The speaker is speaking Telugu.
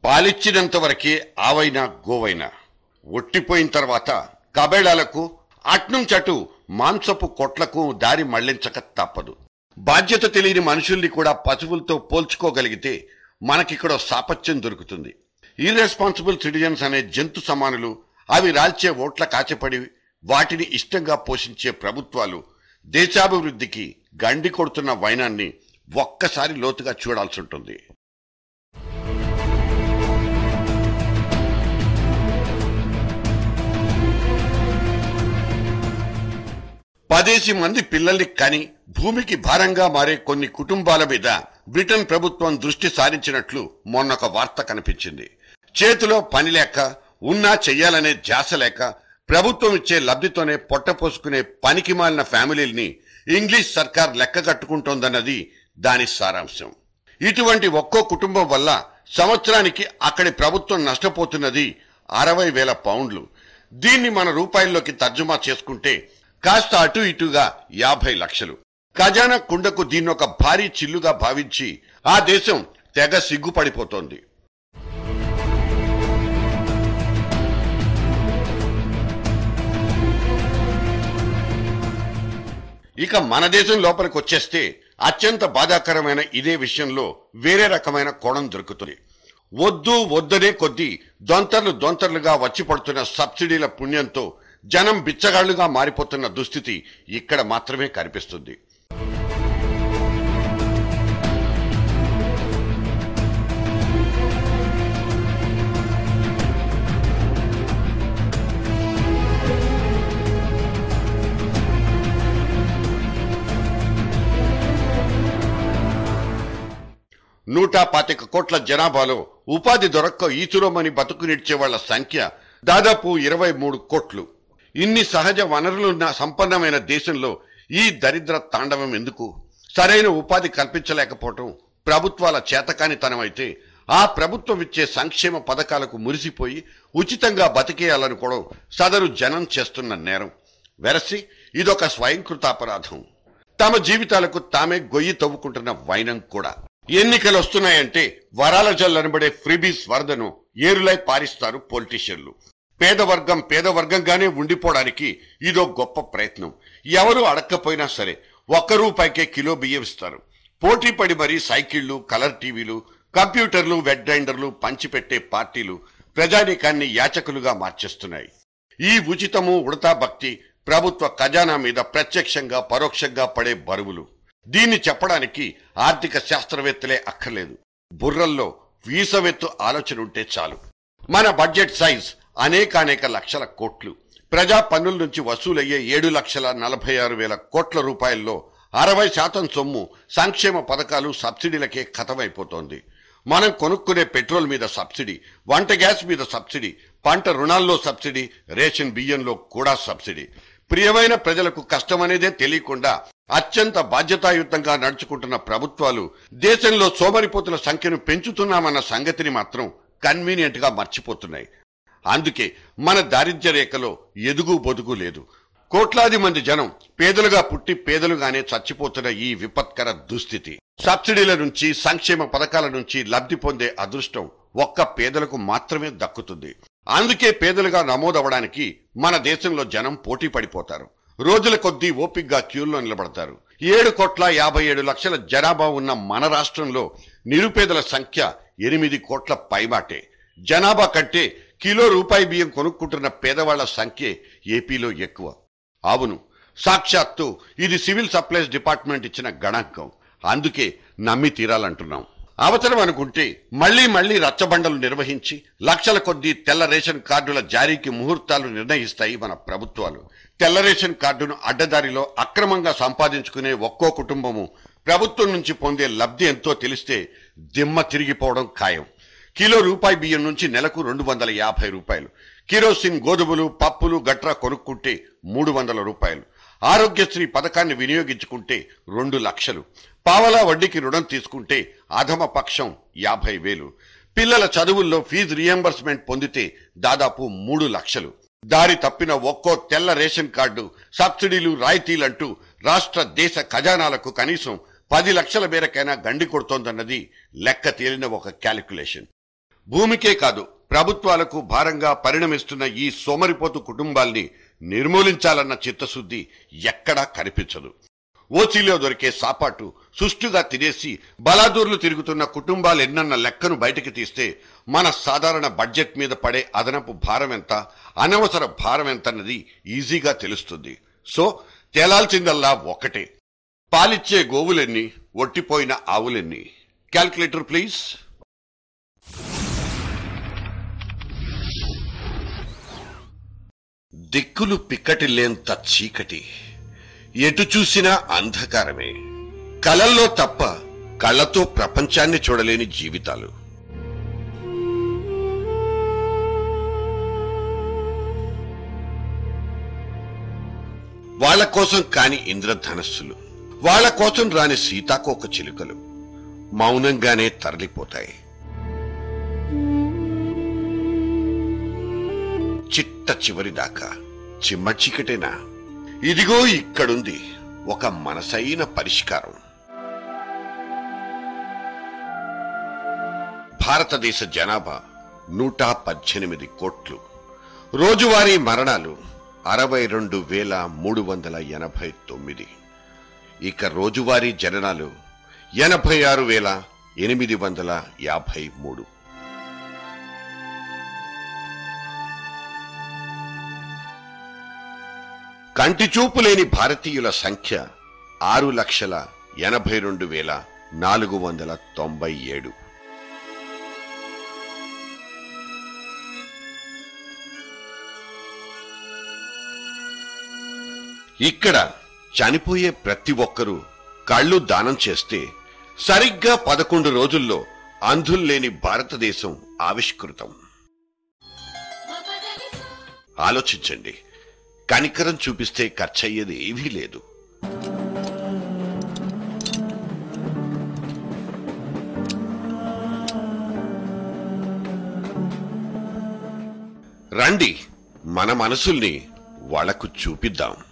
పాలిచ్చినంత వరకే ఆవైనా గోవైనా ఒట్టిపోయిన తర్వాత కబేళాలకు అట్నుంచటు మాంసపు కొట్లకు దారి మళ్లించక తప్పదు బాధ్యత తెలియని మనుషుల్ని కూడా పశువులతో పోల్చుకోగలిగితే మనకిక్కడ సాపత్యం దొరుకుతుంది ఇర్రెస్పాన్సిబుల్ సిటిజన్స్ అనే జంతు సమానులు అవి రాల్చే ఓట్ల కాచపడి వాటిని ఇష్టంగా పోషించే ప్రభుత్వాలు దేశాభివృద్ధికి గండి కొడుతున్న వైనాన్ని ఒక్కసారి లోతుగా చూడాల్సి ఉంటుంది పదేసి మంది పిల్లల్ని కని భూమికి భారంగా మారే కొన్ని కుటుంబాల మీద బ్రిటన్ ప్రభుత్వం దృష్టి సారించినట్లు మొన్నొక వార్త కనిపించింది చేతిలో పని లేక ఉన్నా చెయ్యాలనే ధ్యాస లేక ప్రభుత్వం ఇచ్చే లబ్ధితోనే పొట్టపోసుకునే పనికి మాలిన ఫ్యామిలీల్ని ఇంగ్లీష్ సర్కార్ లెక్క కట్టుకుంటోందన్నది దాని సారాంశం ఇటువంటి ఒక్కో కుటుంబం వల్ల సంవత్సరానికి అక్కడి ప్రభుత్వం నష్టపోతున్నది అరవై వేల పౌండ్లు దీన్ని మన రూపాయల్లోకి తర్జుమా చేసుకుంటే కాస్త అటు ఇటుగా యాభై లక్షలు ఖజానా కుండకు దీన్నొక భారీ చిల్లుగా భావించి ఆ దేశం తెగ సిగ్గుపడిపోతోంది ఇక మన దేశం లోపలికి వచ్చేస్తే అత్యంత బాధాకరమైన ఇదే విషయంలో వేరే రకమైన కోణం దొరుకుతుంది వద్దు వద్దనే కొద్దీ దొంతర్లు దొంతర్లుగా వచ్చి పడుతున్న సబ్సిడీల పుణ్యంతో జనం బిచ్చగాళ్లుగా మారిపోతున్న దుస్థితి ఇక్కడ మాత్రమే కనిపిస్తుంది నూట పాతిక కోట్ల జనాభాలో ఉపాధి దొరక్క ఈచురోమని బతుకు నిడిచే వాళ్ల సంఖ్య దాదాపు ఇరవై మూడు కోట్లు ఇన్ని సహజ వనరులున్న సంపన్నమైన దేశంలో ఈ దరిద్ర తాండవం ఎందుకు సరైన ఉపాధి కల్పించలేకపోవటం ప్రభుత్వాల చేతకానితనమైతే ఆ ప్రభుత్వం ఇచ్చే సంక్షేమ పథకాలకు మురిసిపోయి ఉచితంగా బతికేయాలనుకోవడం సదరు జనం చేస్తున్న నేరం వెరసి ఇదొక స్వయంకృతాపరాధం తమ జీవితాలకు తామే గొయ్యి తవ్వుకుంటున్న వైనం కూడా ఎన్నికలు వస్తున్నాయంటే వరాల జల్లనబడే ఫ్రీబీస్ వరదను ఏరులై పారిస్తారు పొలిటీషియన్లు పేదవర్గం పేదవర్గంగానే ఉండిపోవడానికి ఇదో గొప్ప ప్రయత్నం ఎవరు అడక్కపోయినా సరే ఒక్క రూపాయికే కిలో బియ్యం ఇస్తారు పోటీ పడి మరీ సైకిళ్లు కలర్ టీవీలు కంప్యూటర్లు వెడ్ గ్రైండర్లు పంచిపెట్టే పార్టీలు ప్రజానీకాన్ని యాచకులుగా మార్చేస్తున్నాయి ఈ ఉచితము ఉడతా భక్తి ప్రభుత్వ ఖజానా మీద ప్రత్యక్షంగా పరోక్షంగా పడే బరువులు దీన్ని చెప్పడానికి ఆర్థిక శాస్త్రవేత్తలే అక్కర్లేదు బుర్రల్లో వీసవెత్తు ఆలోచన ఉంటే చాలు మన బడ్జెట్ సైజ్ అనేకానేక లక్షల కోట్లు ప్రజా పన్నుల నుంచి వసూలయ్యే ఏడు లక్షల నలభై ఆరు వేల కోట్ల రూపాయల్లో అరవై శాతం సొమ్ము సంక్షేమ పథకాలు సబ్సిడీలకే ఖతమైపోతోంది మనం కొనుక్కునే పెట్రోల్ మీద సబ్సిడీ వంట గ్యాస్ మీద సబ్సిడీ పంట రుణాల్లో సబ్సిడీ రేషన్ బియ్యంలో కూడా సబ్సిడీ ప్రియమైన ప్రజలకు కష్టమనేదే తెలియకుండా అత్యంత బాధ్యతాయుతంగా నడుచుకుంటున్న ప్రభుత్వాలు దేశంలో సోమరిపోతుల సంఖ్యను పెంచుతున్నామన్న సంగతిని మాత్రం కన్వీనియంట్ గా మర్చిపోతున్నాయి అందుకే మన దారిద్ర్య రేఖలో ఎదుగు బొదుగు లేదు కోట్లాది మంది జనం పేదలుగా పుట్టి పేదలుగానే చచ్చిపోతున్న ఈ విపత్కర దుస్థితి సబ్సిడీల నుంచి సంక్షేమ పథకాల నుంచి లబ్ధి పొందే అదృష్టం ఒక్క పేదలకు మాత్రమే దక్కుతుంది అందుకే పేదలుగా నమోదవడానికి మన దేశంలో జనం పోటీ పడిపోతారు రోజుల కొద్దీ ఓపిగ్గా క్యూల్లో నిలబడతారు ఏడు కోట్ల యాభై ఏడు లక్షల జనాభా ఉన్న మన రాష్ట్రంలో నిరుపేదల సంఖ్య ఎనిమిది కోట్ల పైమాటే జనాభా కంటే కిలో రూపాయి బియ్యం కొనుక్కుంటున్న పేదవాళ్ల సంఖ్య ఏపీలో ఎక్కువ అవును సాక్షాత్తు ఇది సివిల్ సప్లైస్ డిపార్ట్మెంట్ ఇచ్చిన గణాంకం అందుకే నమ్మి తీరాలంటున్నాం అవసరం అనుకుంటే మళ్లీ మళ్లీ రచ్చబండలు నిర్వహించి లక్షల కొద్దీ తెల్ల రేషన్ కార్డుల జారీకి ముహూర్తాలు నిర్ణయిస్తాయి మన ప్రభుత్వాలు తెల్ల రేషన్ కార్డును అడ్డదారిలో అక్రమంగా సంపాదించుకునే ఒక్కో కుటుంబము ప్రభుత్వం నుంచి పొందే లబ్ధి ఎంతో తెలిస్తే దిమ్మ తిరిగిపోవడం ఖాయం కిలో రూపాయి బియ్యం నుంచి నెలకు రెండు వందల యాభై రూపాయలు కిరోసిన్ గోధుమలు పప్పులు గట్రా కొనుక్కుంటే మూడు వందల రూపాయలు ఆరోగ్యశ్రీ పథకాన్ని వినియోగించుకుంటే రెండు లక్షలు పావలా వడ్డీకి రుణం తీసుకుంటే అధమ పక్షం యాభై వేలు పిల్లల చదువుల్లో ఫీజు రియంబర్స్మెంట్ పొందితే దాదాపు మూడు లక్షలు దారి తప్పిన ఒక్కో తెల్ల రేషన్ కార్డు సబ్సిడీలు రాయితీలంటూ రాష్ట్ర దేశ ఖజానాలకు కనీసం పది లక్షల మేరకైనా గండి కొడుతోందన్నది లెక్క తేలిన ఒక క్యాలిక్యులేషన్ భూమికే కాదు ప్రభుత్వాలకు భారంగా పరిణమిస్తున్న ఈ సోమరిపోతు కుటుంబాల్ని నిర్మూలించాలన్న చిత్తశుద్ధి ఎక్కడా కనిపించదు ఓచీలో దొరికే సాపాటు సుష్టుగా తినేసి బలాదూర్లు తిరుగుతున్న కుటుంబాలు ఎన్నన్న లెక్కను బయటికి తీస్తే మన సాధారణ బడ్జెట్ మీద పడే అదనపు భారం ఎంత అనవసర భారం ఎంత అన్నది ఈజీగా తెలుస్తుంది సో తేలాల్సిందల్లా ఒకటే పాలిచ్చే గోవులెన్ని ఒట్టిపోయిన ఆవులెన్ని క్యాల్కులేటర్ ప్లీజ్ దిక్కులు పిక్కటిల్లేంత చీకటి ఎటు చూసినా అంధకారమే కలల్లో తప్ప కళ్ళతో ప్రపంచాన్ని చూడలేని జీవితాలు వాళ్ళ కోసం కాని ఇంద్రధనస్సులు వాళ్ళ కోసం రాని సీతాకోక చిలుకలు మౌనంగానే తరలిపోతాయి చిట్ట చివరి దాకా చిమ్మ చీకటేనా ఇదిగో ఇక్కడుంది ఒక మనసైన పరిష్కారం భారతదేశ జనాభా నూట పద్దెనిమిది కోట్లు రోజువారీ మరణాలు అరవై రెండు వేల మూడు వందల ఎనభై తొమ్మిది ఇక రోజువారీ జననాలు ఎనభై ఆరు వేల ఎనిమిది వందల యాభై మూడు కంటి చూపు లేని భారతీయుల సంఖ్య ఆరు లక్షల ఎనభై రెండు వేల నాలుగు వందల తొంభై ఏడు ఇక్కడ చనిపోయే ప్రతి ఒక్కరూ కళ్ళు దానం చేస్తే సరిగ్గా పదకొండు రోజుల్లో అంధుల్లేని భారతదేశం ఆవిష్కృతం ఆలోచించండి కనికరం చూపిస్తే ఖర్చయ్యేది ఏమీ లేదు రండి మన మనసుల్ని వాళ్లకు చూపిద్దాం